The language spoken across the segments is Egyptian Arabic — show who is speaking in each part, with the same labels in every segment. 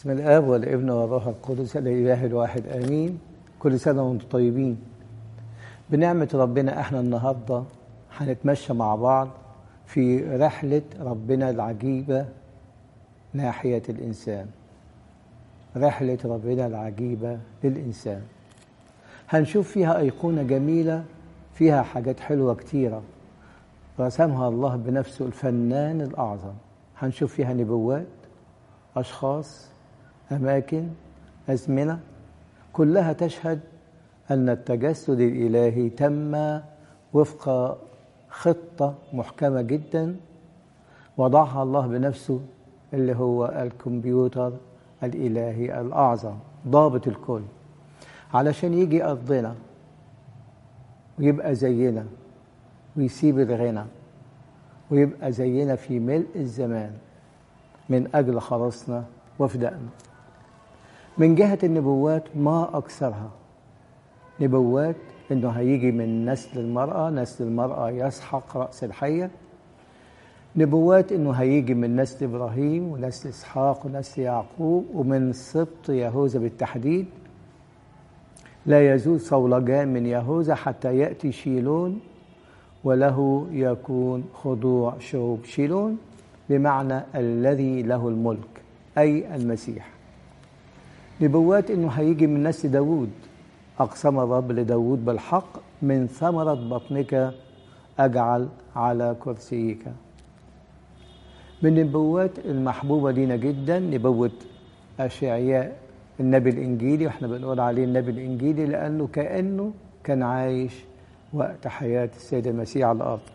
Speaker 1: بسم الآب والابن والروح القدس الإله الواحد آمين كل سنة وانتم طيبين بنعمة ربنا احنا النهاردة هنتمشى مع بعض في رحلة ربنا العجيبة ناحية الإنسان رحلة ربنا العجيبة للإنسان هنشوف فيها أيقونة جميلة فيها حاجات حلوة كتيرة رسمها الله بنفسه الفنان الأعظم هنشوف فيها نبوات أشخاص أماكن أزمنة كلها تشهد أن التجسد الإلهي تم وفق خطة محكمة جدا وضعها الله بنفسه اللي هو الكمبيوتر الإلهي الأعظم ضابط الكل علشان يجي أرضنا ويبقى زينا ويسيب الغنى ويبقى زينا في ملء الزمان من أجل خلاصنا وفدائنا من جهة النبوات ما أكثرها نبوات إنه هيجي من نسل المرأة نسل المرأة يسحق رأس الحية نبوات إنه هيجي من نسل إبراهيم ونسل إسحاق ونسل يعقوب ومن سبط يهوذا بالتحديد لا يزول صولجان من يهوذا حتى يأتي شيلون وله يكون خضوع شعوب شيلون بمعنى الذي له الملك أي المسيح نبوات إنه هيجي من نسل داوود أقسم الرب لداود بالحق من ثمرة بطنك أجعل على كرسيك من النبوات المحبوبة لينا جدا نبوة أشعياء النبي الإنجيلي وإحنا بنقول عليه النبي الإنجيلي لأنه كأنه كان عايش وقت حياة السيد المسيح على الأرض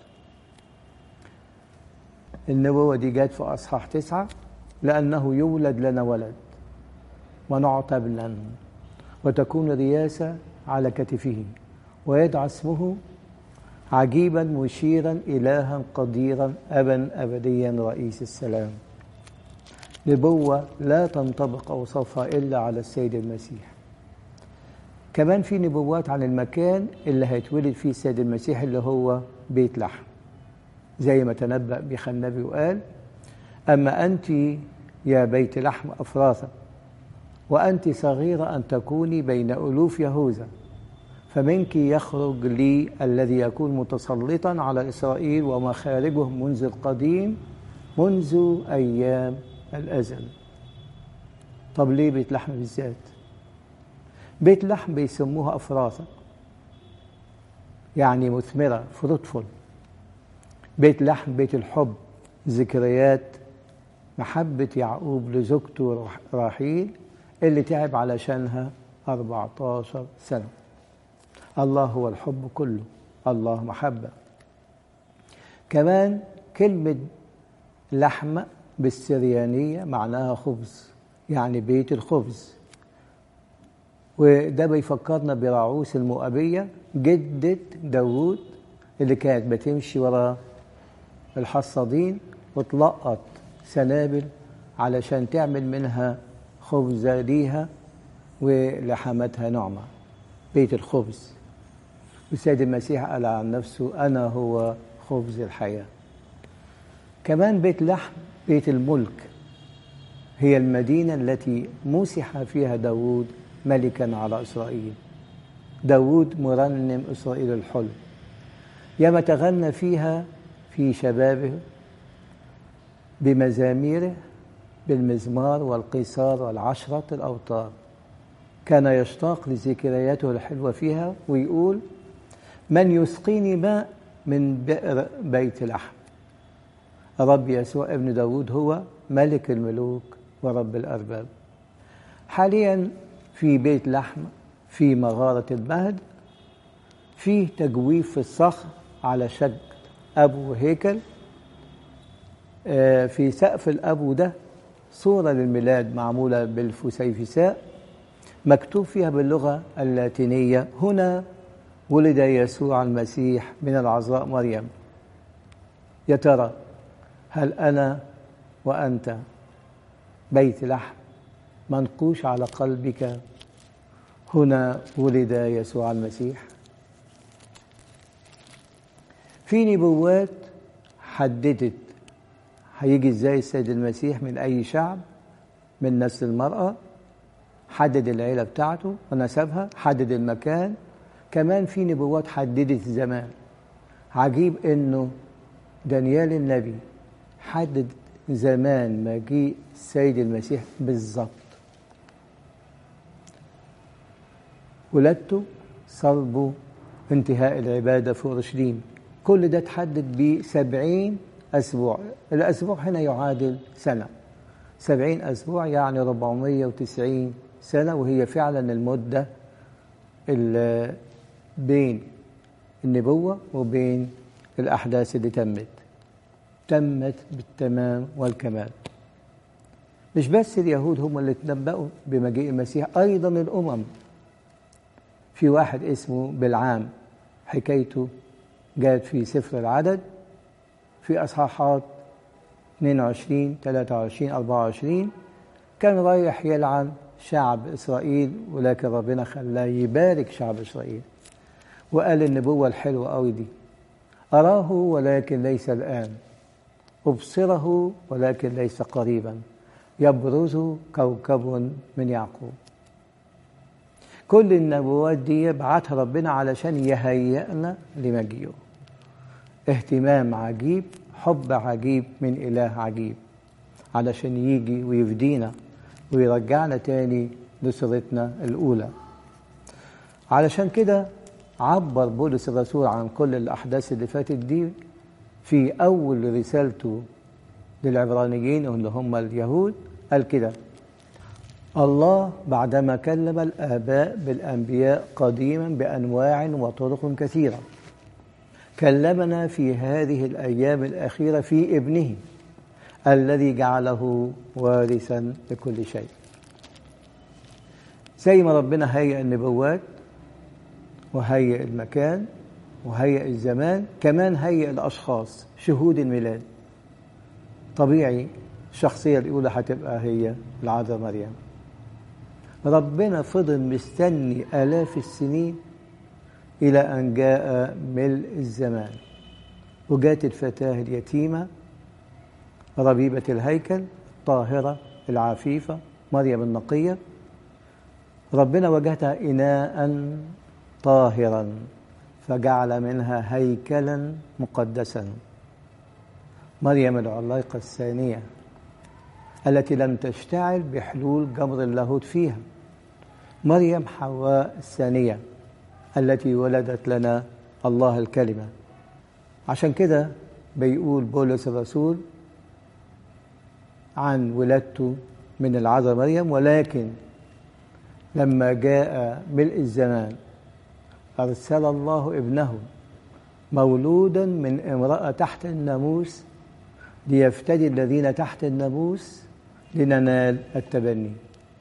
Speaker 1: النبوة دي جت في أصحاح تسعة لأنه يولد لنا ولد ونعطى ابنا وتكون رياسة على كتفه ويدعى اسمه عجيبا مشيرا إلها قديرا أبا أبديا رئيس السلام نبوة لا تنطبق أوصافها إلا على السيد المسيح كمان في نبوات عن المكان اللي هيتولد فيه السيد المسيح اللي هو بيت لحم زي ما تنبأ بيخا النبي وقال أما أنت يا بيت لحم أفراثا وأنت صغيرة أن تكوني بين ألوف يهوذا فمنك يخرج لي الذي يكون متسلطا على إسرائيل ومخارجه منذ القديم منذ أيام الأزل طب ليه بيت لحم بالذات بيت لحم بيسموها أفراثا يعني مثمرة فروتفول بيت لحم بيت الحب ذكريات محبة يعقوب لزوجته راحيل اللي تعب علشانها 14 سنة الله هو الحب كله الله محبة كمان كلمة لحمة بالسريانية معناها خبز يعني بيت الخبز وده بيفكرنا براعوس المؤبية جدة داوود اللي كانت بتمشي ورا الحصادين وتلقط سنابل علشان تعمل منها خبزة ليها ولحمتها نعمة بيت الخبز والسيد المسيح قال عن نفسه أنا هو خبز الحياة كمان بيت لحم بيت الملك هي المدينة التي مسح فيها داود ملكا على إسرائيل داود مرنم إسرائيل الحلم ياما تغنى فيها في شبابه بمزاميره بالمزمار والقيصار والعشرة الأوتار كان يشتاق لذكرياته الحلوة فيها ويقول من يسقيني ماء من بئر بيت لحم رب يسوع ابن داود هو ملك الملوك ورب الأرباب حاليا في بيت لحم في مغارة المهد فيه تجويف في الصخر على شكل أبو هيكل في سقف الأبو ده صورة للميلاد معمولة بالفسيفساء مكتوب فيها باللغة اللاتينية هنا ولد يسوع المسيح من العذراء مريم يا ترى هل أنا وأنت بيت لحم منقوش على قلبك هنا ولد يسوع المسيح في نبوات حددت هيجي ازاي السيد المسيح من اي شعب من نسل المرأة حدد العيلة بتاعته ونسبها حدد المكان كمان في نبوات حددت الزمان عجيب انه دانيال النبي حدد زمان مجيء السيد المسيح بالظبط ولادته صلبه انتهاء العبادة في أورشليم كل ده تحدد بسبعين أسبوع الأسبوع هنا يعادل سنة سبعين أسبوع يعني ربعمية وتسعين سنة وهي فعلا المدة اللي بين النبوة وبين الأحداث اللي تمت تمت بالتمام والكمال مش بس اليهود هم اللي تنبأوا بمجيء المسيح أيضا الأمم في واحد اسمه بالعام حكايته جاءت في سفر العدد في أصحاحات 22 23 24 كان رايح يلعن شعب إسرائيل ولكن ربنا خلاه يبارك شعب إسرائيل وقال النبوة الحلوة قوي دي أراه ولكن ليس الآن أبصره ولكن ليس قريبا يبرز كوكب من يعقوب كل النبوات دي يبعتها ربنا علشان يهيئنا لمجيئه اهتمام عجيب حب عجيب من إله عجيب علشان يجي ويفدينا ويرجعنا تاني لصورتنا الأولى علشان كده عبر بولس الرسول عن كل الأحداث اللي فاتت دي في أول رسالته للعبرانيين اللي هم اليهود قال كده الله بعدما كلم الآباء بالأنبياء قديما بأنواع وطرق كثيرة كلمنا في هذه الأيام الأخيرة في ابنه الذي جعله وارثا لكل شيء زي ما ربنا هيئ النبوات وهيئ المكان وهيئ الزمان كمان هيئ الأشخاص شهود الميلاد طبيعي الشخصية الأولى هتبقى هي العذراء مريم ربنا فضل مستني آلاف السنين إلى أن جاء ملء الزمان وجات الفتاة اليتيمة ربيبة الهيكل الطاهرة العفيفة مريم النقية ربنا وجهتها إناء طاهرا فجعل منها هيكلا مقدسا مريم العلاقة الثانية التي لم تشتعل بحلول جمر اللاهوت فيها مريم حواء الثانية التي ولدت لنا الله الكلمة عشان كده بيقول بولس الرسول عن ولادته من العذراء مريم ولكن لما جاء ملء الزمان أرسل الله ابنه مولودا من امرأة تحت الناموس ليفتدي الذين تحت الناموس لننال التبني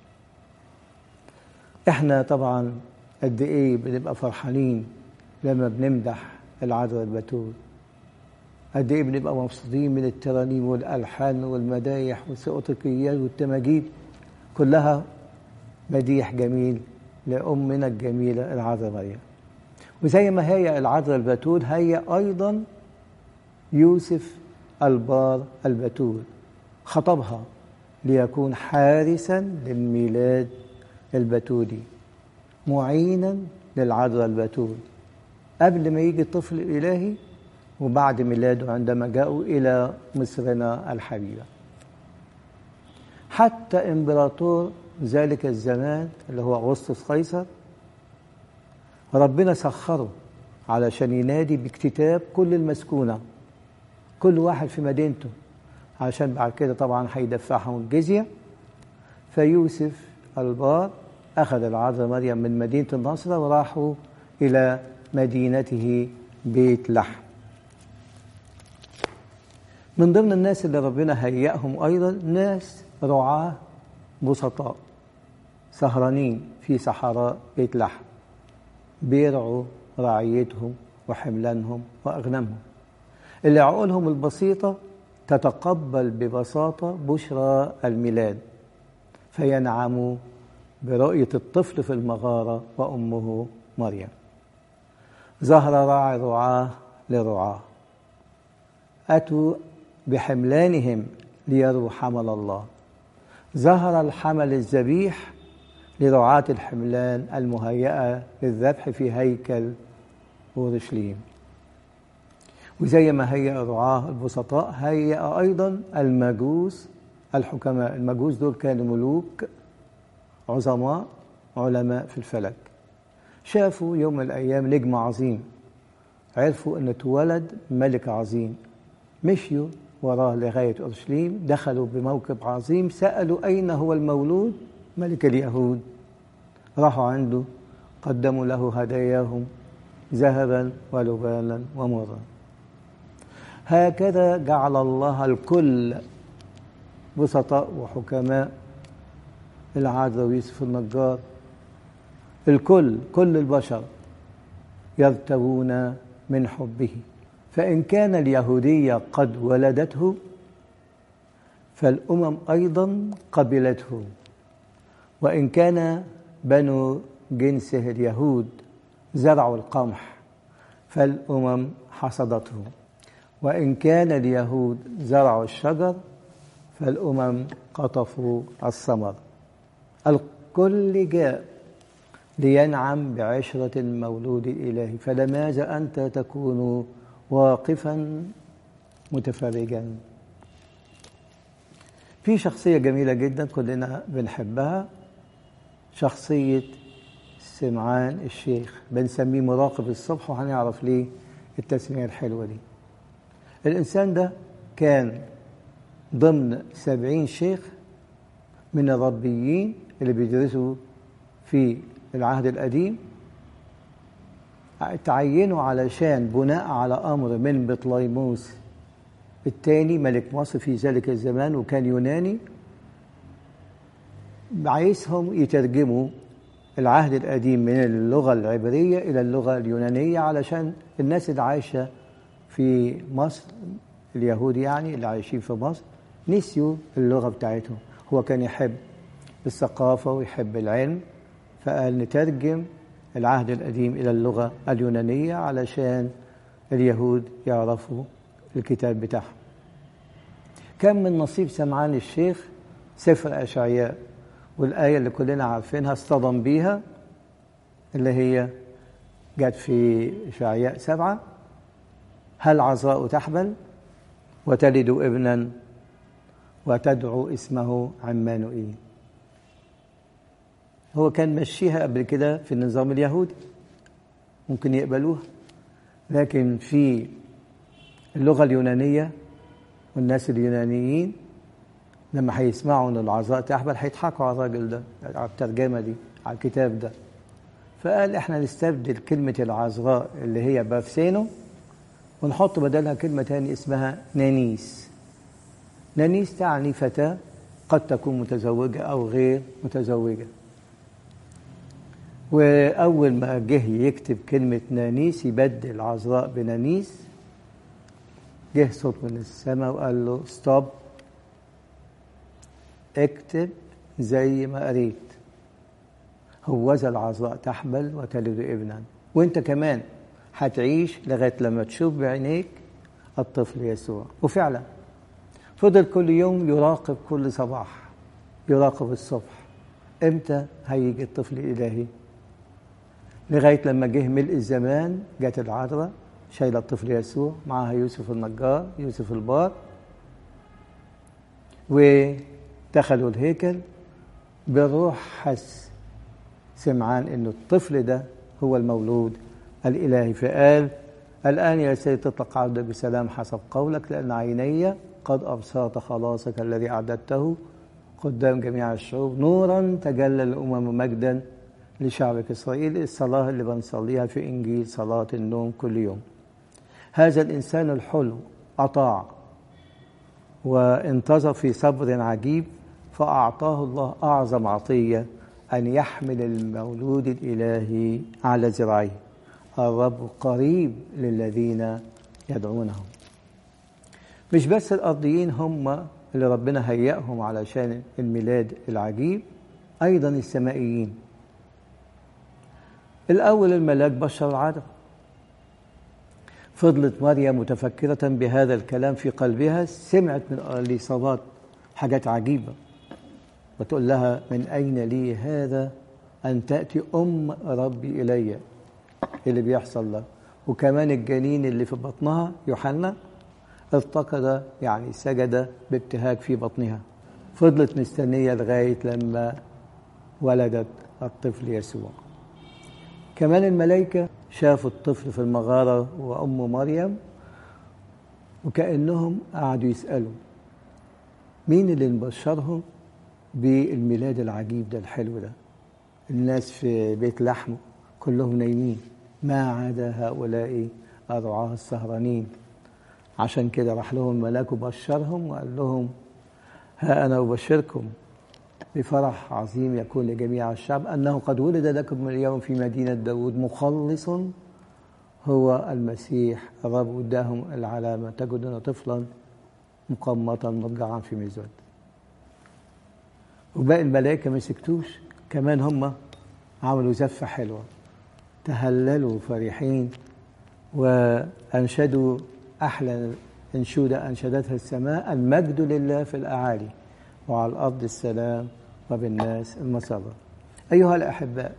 Speaker 1: احنا طبعا قد ايه بنبقى فرحانين لما بنمدح العذراء البتول قد ايه بنبقى مبسوطين من الترانيم والالحان والمدايح والسقطقيات والتماجيد كلها مديح جميل لامنا الجميله العذراء مريم وزي ما هي العذراء البتول هي ايضا يوسف البار البتول خطبها ليكون حارسا للميلاد البتولي معينا للعذراء البتول قبل ما يجي الطفل الإلهي وبعد ميلاده عندما جاءوا إلى مصرنا الحبيبة حتى إمبراطور ذلك الزمان اللي هو أغسطس قيصر ربنا سخره علشان ينادي باكتتاب كل المسكونة كل واحد في مدينته عشان بعد كده طبعا هيدفعهم الجزية فيوسف البار أخذ العذراء مريم من مدينة النصرة وراحوا إلى مدينته بيت لحم من ضمن الناس اللي ربنا هيئهم أيضا ناس رعاة بسطاء سهرانين في صحراء بيت لحم بيرعوا رعيتهم وحملانهم وأغنامهم اللي عقولهم البسيطة تتقبل ببساطة بشرى الميلاد فينعموا برؤية الطفل في المغارة وأمه مريم ظهر راعي رعاه لرعاه أتوا بحملانهم ليروا حمل الله ظهر الحمل الذبيح لرعاة الحملان المهيئة للذبح في هيكل أورشليم وزي ما هيأ رعاه البسطاء هيأ أيضا المجوس الحكماء المجوس دول كانوا ملوك عظماء علماء في الفلك شافوا يوم من الأيام نجم عظيم عرفوا أن اتولد ملك عظيم مشيوا وراه لغاية أورشليم دخلوا بموكب عظيم سألوا أين هو المولود ملك اليهود راحوا عنده قدموا له هداياهم ذهبا ولبانا ومرا هكذا جعل الله الكل بسطاء وحكماء العذراء ويوسف النجار الكل كل البشر يرتوون من حبه فإن كان اليهودية قد ولدته فالأمم أيضا قبلته وإن كان بنو جنسه اليهود زرعوا القمح فالأمم حصدته وإن كان اليهود زرعوا الشجر فالأمم قطفوا الثمر الكل جاء لينعم بعشرة المولود الإلهي فلماذا أنت تكون واقفا متفرجا في شخصية جميلة جدا كلنا بنحبها شخصية سمعان الشيخ بنسميه مراقب الصبح وهنعرف ليه التسمية الحلوة دي الإنسان ده كان ضمن سبعين شيخ من الربيين اللي بيدرسوا في العهد القديم تعينوا علشان بناء على أمر من بطليموس الثاني ملك مصر في ذلك الزمان وكان يوناني عايزهم يترجموا العهد القديم من اللغة العبرية إلى اللغة اليونانية علشان الناس اللي عايشة في مصر اليهود يعني اللي عايشين في مصر نسيوا اللغة بتاعتهم هو كان يحب الثقافة ويحب العلم فقال نترجم العهد القديم إلى اللغة اليونانية علشان اليهود يعرفوا الكتاب بتاعهم كان من نصيب سمعان الشيخ سفر أشعياء والآية اللي كلنا عارفينها اصطدم بيها اللي هي جت في إشعياء سبعة هل عذراء تحبل وتلد ابنا وتدعو اسمه عمانوئيل هو كان مشيها قبل كده في النظام اليهودي ممكن يقبلوها لكن في اللغة اليونانية والناس اليونانيين لما هيسمعوا ان العذراء تحبل هيضحكوا على الراجل ده على الترجمة دي على الكتاب ده فقال احنا نستبدل كلمة العذراء اللي هي بافسينو ونحط بدلها كلمة تاني اسمها نانيس نانيس تعني فتاة قد تكون متزوجة أو غير متزوجة وأول ما جه يكتب كلمة نانيس يبدل عذراء بنانيس جه صوت من السماء وقال له ستوب اكتب زي ما قريت هوذا العذراء تحمل وتلد ابنا وانت كمان هتعيش لغايه لما تشوف بعينيك الطفل يسوع وفعلا فضل كل يوم يراقب كل صباح يراقب الصبح امتى هيجي الطفل الالهي لغايه لما جه ملء الزمان جت العذراء شايله الطفل يسوع معاها يوسف النجار يوسف البار ودخلوا الهيكل بالروح حس سمعان انه الطفل ده هو المولود الالهي فقال الان يا سيد تطلق عبدك بسلام حسب قولك لان عيني قد ابصرت خلاصك الذي اعددته قدام جميع الشعوب نورا تجلى الامم مجدا لشعبك اسرائيل الصلاه اللي بنصليها في انجيل صلاه النوم كل يوم هذا الانسان الحلو اطاع وانتظر في صبر عجيب فاعطاه الله اعظم عطيه ان يحمل المولود الالهي على ذراعيه الرب قريب للذين يدعونه مش بس الارضيين هم اللي ربنا هيأهم علشان الميلاد العجيب ايضا السمائيين الأول الملاك بشر العذراء فضلت مريم متفكرة بهذا الكلام في قلبها سمعت من الإصابات حاجات عجيبة وتقول لها من أين لي هذا أن تأتي أم ربي إلي اللي بيحصل ده وكمان الجنين اللي في بطنها يوحنا ارتقد يعني سجد بابتهاج في بطنها فضلت مستنية لغاية لما ولدت الطفل يسوع كمان الملائكة شافوا الطفل في المغارة وأم مريم وكأنهم قعدوا يسألوا مين اللي نبشرهم بالميلاد العجيب ده الحلو ده الناس في بيت لحم كلهم نايمين ما عدا هؤلاء الرعاة السهرانين عشان كده راح لهم الملاك وبشرهم وقال لهم ها أنا أبشركم بفرح عظيم يكون لجميع الشعب أنه قد ولد لكم اليوم في مدينة داود مخلص هو المسيح الرب اداهم العلامة تجدون طفلا مقمطا مضجعا في مزود وباقي الملائكة ما سكتوش كمان هم عملوا زفة حلوة تهللوا فرحين وأنشدوا أحلى أنشودة أنشدتها السماء المجد لله في الأعالي وعلى الأرض السلام وبالناس المسرة أيها الأحباء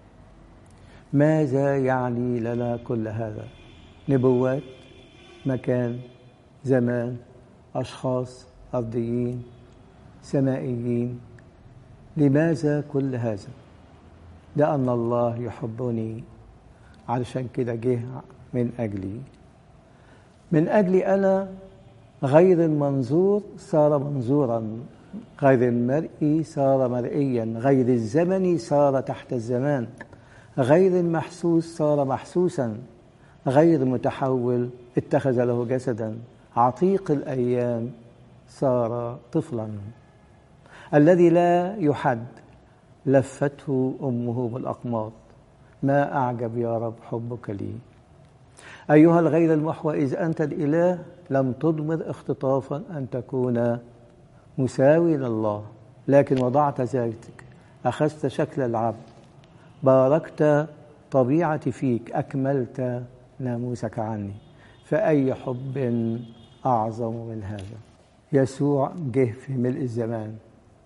Speaker 1: ماذا يعني لنا كل هذا نبوات مكان زمان أشخاص أرضيين سمائيين لماذا كل هذا لأن الله يحبني علشان كده جه من أجلي من أجلي أنا غير المنظور صار منظورا غير المرئي صار مرئيا غير الزمن صار تحت الزمان غير المحسوس صار محسوسا غير متحول اتخذ له جسدا عتيق الأيام صار طفلا الذي لا يحد لفته أمه بالأقماط ما أعجب يا رب حبك لي أيها الغير المحوى إذ أنت الإله لم تضمر اختطافا أن تكون مساوي لله لكن وضعت ذاتك أخذت شكل العبد باركت طبيعتي فيك أكملت ناموسك عني فأي حب أعظم من هذا يسوع جه في ملء الزمان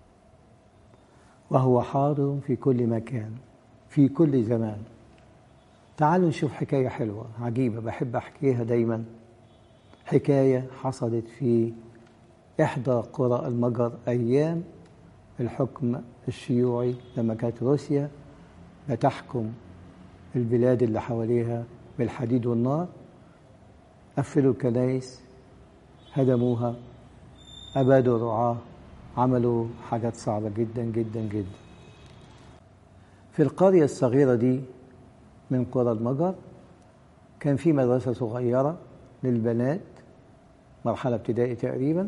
Speaker 1: وهو حاضر في كل مكان في كل زمان تعالوا نشوف حكاية حلوة عجيبة بحب أحكيها دايما حكاية حصلت في إحدى قرى المجر أيام الحكم الشيوعي لما كانت روسيا بتحكم البلاد اللي حواليها بالحديد والنار قفلوا الكنايس هدموها أبادوا الرعاة عملوا حاجات صعبة جدا جدا جدا في القرية الصغيرة دي من قرى المجر كان في مدرسة صغيرة للبنات مرحلة ابتدائي تقريبا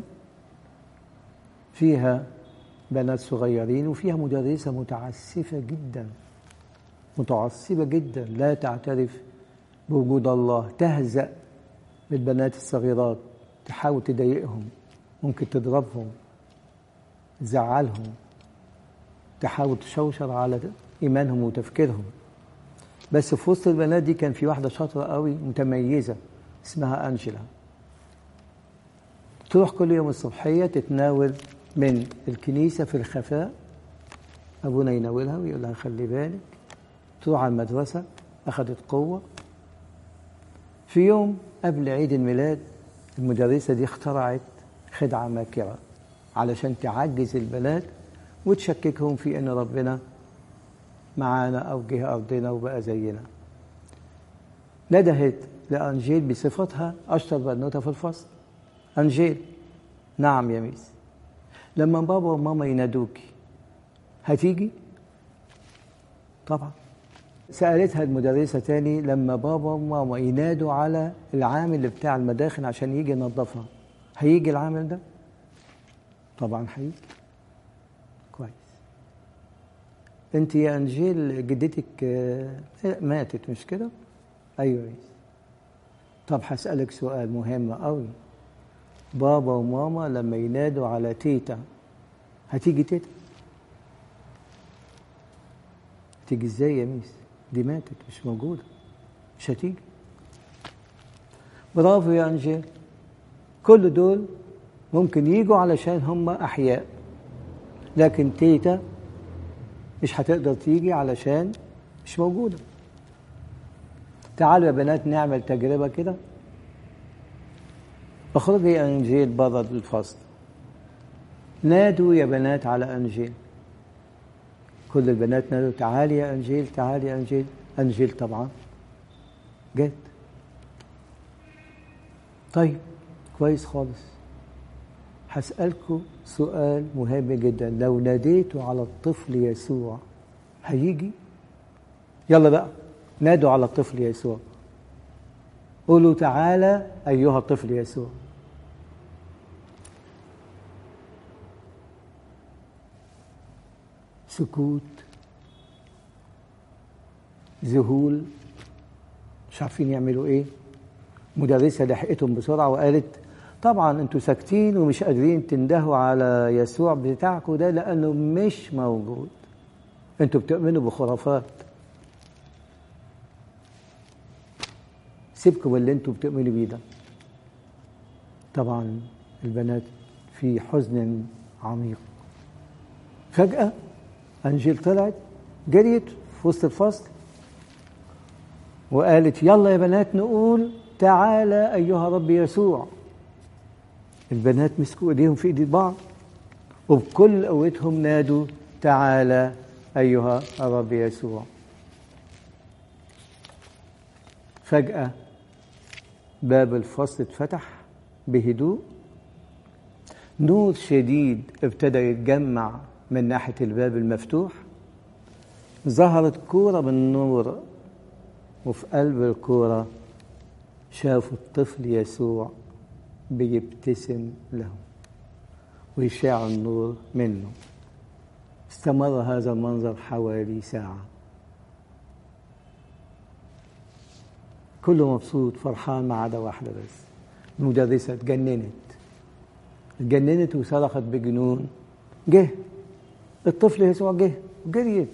Speaker 1: فيها بنات صغيرين وفيها مدرسة متعسفة جدا متعصبة جدا لا تعترف بوجود الله تهزأ بالبنات الصغيرات تحاول تضايقهم ممكن تضربهم تزعلهم تحاول تشوشر على إيمانهم وتفكيرهم بس في وسط البنات دي كان في واحدة شاطرة قوي متميزة اسمها أنجلا تروح كل يوم الصبحية تتناول من الكنيسة في الخفاء أبونا يناولها ويقول لها خلي بالك تروح على المدرسة أخذت قوة في يوم قبل عيد الميلاد المدرسة دي اخترعت خدعة ماكرة علشان تعجز البنات وتشككهم في ان ربنا معانا او جه ارضنا وبقى زينا ندهت لانجيل بصفتها اشطر بنوته في الفصل انجيل نعم يا ميس لما بابا وماما ينادوكي هتيجي طبعا سألتها المدرسة تاني لما بابا وماما ينادوا على العامل بتاع المداخن عشان يجي ينظفها هيجي العامل ده؟ طبعا هيجي كويس انت يا انجيل جدتك ماتت مش كده؟ ايوه يا طب هسألك سؤال مهم قوي بابا وماما لما ينادوا على تيتا هتيجي تيتا؟ تيجي ازاي يا ميس؟ دي ماتت مش موجودة مش هتيجي برافو يا أنجيل كل دول ممكن يجوا علشان هم أحياء لكن تيتا مش هتقدر تيجي علشان مش موجودة تعالوا يا بنات نعمل تجربة كده اخرجي يا انجيل بره الفصل نادوا يا بنات على انجيل كل البنات نادوا تعالي يا انجيل تعالي يا انجيل انجيل طبعا جت طيب كويس خالص هسألكم سؤال مهم جدا لو ناديتوا على الطفل يسوع هيجي يلا بقى نادوا على الطفل يسوع قولوا تعالى أيها الطفل يسوع سكوت ذهول مش عارفين يعملوا ايه مدرسة لحقتهم بسرعة وقالت طبعا انتوا ساكتين ومش قادرين تندهوا على يسوع بتاعكم ده لانه مش موجود انتوا بتؤمنوا بخرافات سيبكم اللي انتوا بتؤمنوا بيه ده طبعا البنات في حزن عميق فجأة أنجيل طلعت جريت في وسط الفصل وقالت يلا يا بنات نقول تعالى أيها رب يسوع البنات مسكوا ايديهم في ايدي بعض وبكل قوتهم نادوا تعالى أيها الرب يسوع فجأة باب الفصل اتفتح بهدوء نور شديد ابتدى يتجمع من ناحية الباب المفتوح ظهرت كورة بالنور وفي قلب الكورة شافوا الطفل يسوع بيبتسم لهم ويشاع النور منه استمر هذا المنظر حوالي ساعة كله مبسوط فرحان ما عدا واحدة بس المدرسة اتجننت اتجننت وصرخت بجنون جه الطفل يسوع جه جريت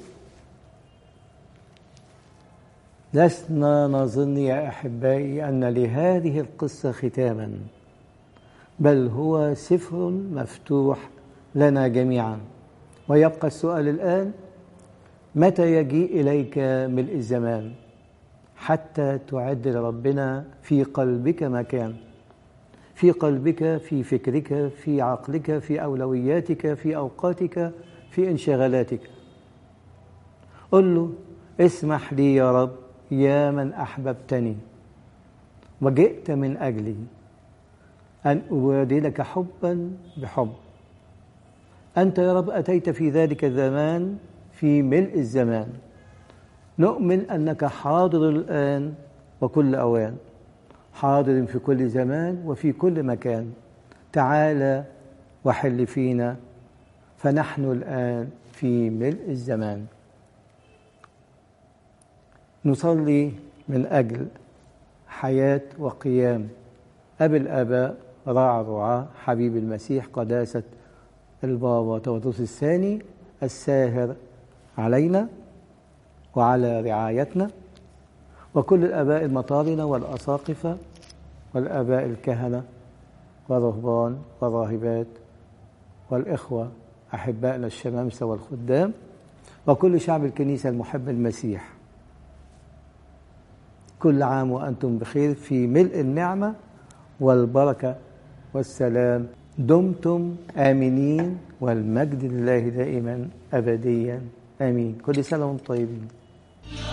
Speaker 1: لسنا نظن يا احبائي ان لهذه القصه ختاما بل هو سفر مفتوح لنا جميعا ويبقى السؤال الان متى يجيء اليك ملء الزمان حتى تعد لربنا في قلبك مكان في قلبك في فكرك في عقلك في اولوياتك في اوقاتك في انشغالاتك قل له اسمح لي يا رب يا من احببتني وجئت من اجلي ان ابادلك حبا بحب انت يا رب اتيت في ذلك الزمان في ملء الزمان نؤمن انك حاضر الان وكل اوان حاضر في كل زمان وفي كل مكان تعالى وحل فينا فنحن الان في ملء الزمان نصلي من أجل حياة وقيام أبي الآباء راعى الرعاة حبيب المسيح قداسة البابا تودروس الثاني الساهر علينا وعلى رعايتنا وكل الآباء المطارنة والأساقفة والآباء الكهنة والرهبان والراهبات والإخوة أحبائنا الشمامسة والخدام وكل شعب الكنيسة المحب المسيح كل عام وأنتم بخير في ملء النعمة والبركة والسلام دمتم آمنين والمجد لله دائما أبديا آمين كل سنة وانتم طيبين